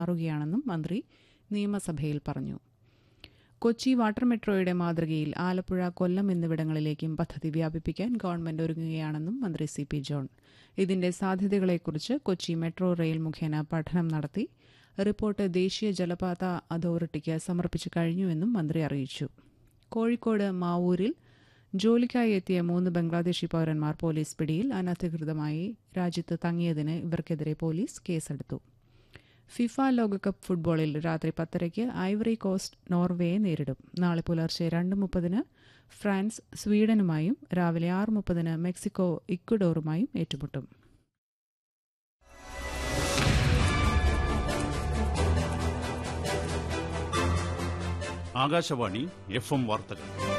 മാറുകയാണെന്നും മന്ത്രി നിയമസഭയിൽ പറഞ്ഞു കൊച്ചി വാട്ടർ മെട്രോയുടെ മാതൃകയിൽ ആലപ്പുഴ കൊല്ലം എന്നിവിടങ്ങളിലേക്കും പദ്ധതി വ്യാപിപ്പിക്കാൻ ഗവൺമെന്റ് ഒരുങ്ങുകയാണെന്നും മന്ത്രി സി പി ജോൺ ഇതിന്റെ സാധ്യതകളെക്കുറിച്ച് കൊച്ചി മെട്രോ റെയിൽ മുഖേന പഠനം നടത്തി റിപ്പോർട്ട് ദേശീയ ജലപാത അതോറിറ്റിക്ക് സമർപ്പിച്ചു കഴിഞ്ഞുവെന്നും മന്ത്രി അറിയിച്ചു കോഴിക്കോട് മാവൂരിൽ ജോലിക്കായി എത്തിയ മൂന്ന് ബംഗ്ലാദേശി പൌരന്മാർ പോലീസ് പിടിയിൽ അനധികൃതമായി രാജ്യത്ത് തങ്ങിയതിന് ഇവർക്കെതിരെ പോലീസ് കേസെടുത്തു ഫിഫ ലോകകപ്പ് ഫുട്ബോളിൽ രാത്രി പത്തരയ്ക്ക് ഐവറി കോസ്റ്റ് നോർവേയെ നേരിടും നാളെ പുലർച്ചെ രണ്ട് മുപ്പതിന് ഫ്രാൻസ് സ്വീഡനുമായും രാവിലെ ആറ് മുപ്പതിന് മെക്സിക്കോ ഇക്വഡോറുമായും ഏറ്റുമുട്ടും ആകാശവാണി എഫ് എം വാർത്തകൾ